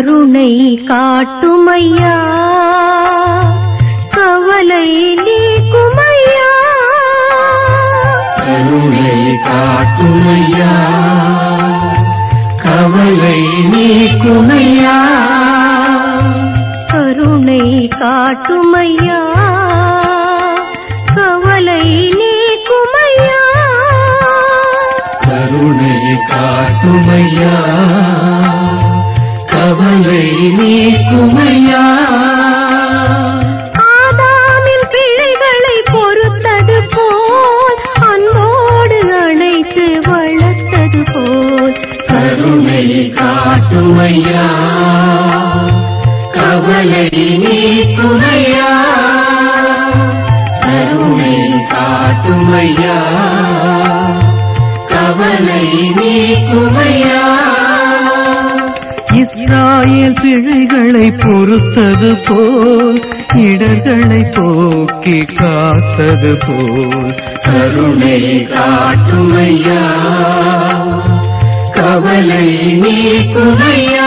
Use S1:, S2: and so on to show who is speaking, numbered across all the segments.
S1: கருணை காட்டுமையா கவலை நீக்குமையா
S2: கருணை காட்டுமையா கவலை நீக்குமையா
S1: கருணை காட்டுமையா கவலை நீக்குமையா
S2: கருணை காட்டுமையா கவலை நீக்குமையா
S1: ஆதாமின் பிழைகளை பொறுத்தது போல் அன்போடு அணைத்து வளர்த்தது போல்
S2: கருணை காட்டுமையா கவலை நீக்குமையா கருணை காட்டுமையா கவலை நீக்குமையா
S3: இஸ்ராயேல் பிழைகளை பொறுத்தது போல் இடர்களை போக்கி காத்தது போல்
S2: கருணை காட்டுமையா கவலை நீக்குமையா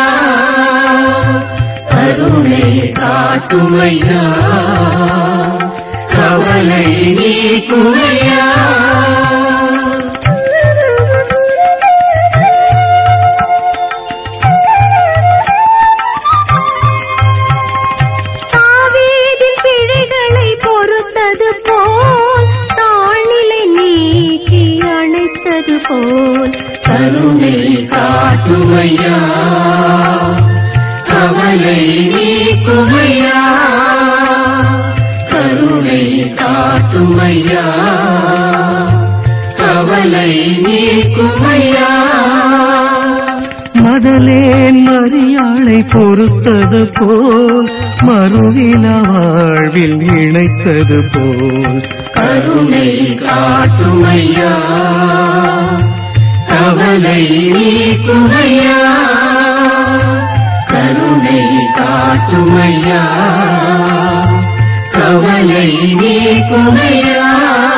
S2: கருணை காட்டுமையா கவலை நீக்குமையா
S1: தாவீதின் பிழைகளை பொறுத்தது போல் தாழ்நிலை நீக்கி அணைத்தது போல்
S2: கருணை காட்டுமையா கவலை நீக்குமையா கருணை காட்டுமையா கவலை நீக்குமையா
S3: மதலேன் மரியாளை பொறுத்தது போல் மறுவின வாழ்வில் இணைத்தது போல்
S2: கருணை காட்டுமையா கவலை நீக்குமையா கருணை காட்டுமையா கவலை நீக்குமையா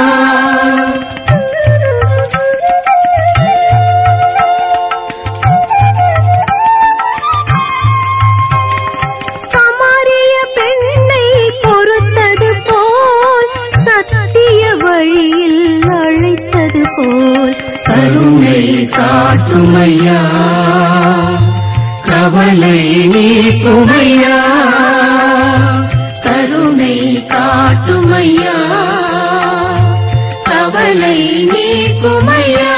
S1: சமாரிய பெண்ணை பொறுத்தது போல் சத்திய வழியில் அழைத்தது போல்
S2: கருணை காட்டுமையா கவலை நீக்குமையா கருணை காட்டுமையா கவலை நீக்குமையா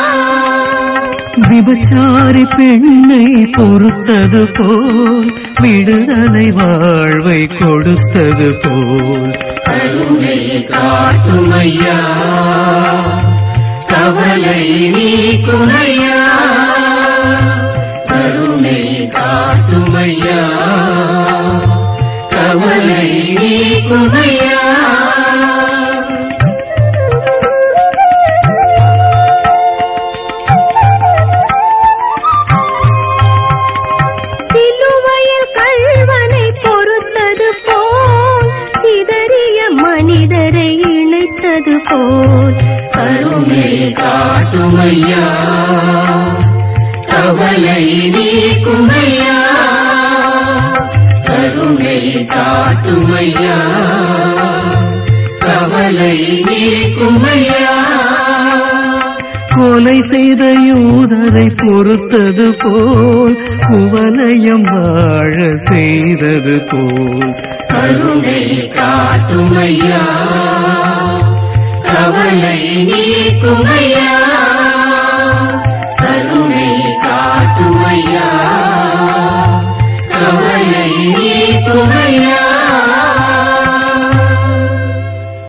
S3: விபச்சாரி பெண்ணை பொறுத்தது போல் விடுதலை வாழ்வை கொடுத்தது போல்
S2: கருணை காட்டுமையா கவலை நீக்குமையா கருணை காட்டுமையா கவலை நீக்குமையா
S1: சிலுவையில் கள்வனை பொறுத்தது போல் சிதறிய மனிதரை இணைத்தது போல்
S2: கருணை காட்டுமையா கவலை நீக்குமையா கருணை காட்டுமையா கவலை நீக்குமையா
S3: கொலை செய்த யூதரை பொறுத்தது போல் குவலயம் வாழ செய்தது போல்
S2: கருணை காட்டுமையா கவலை நீக்குமையா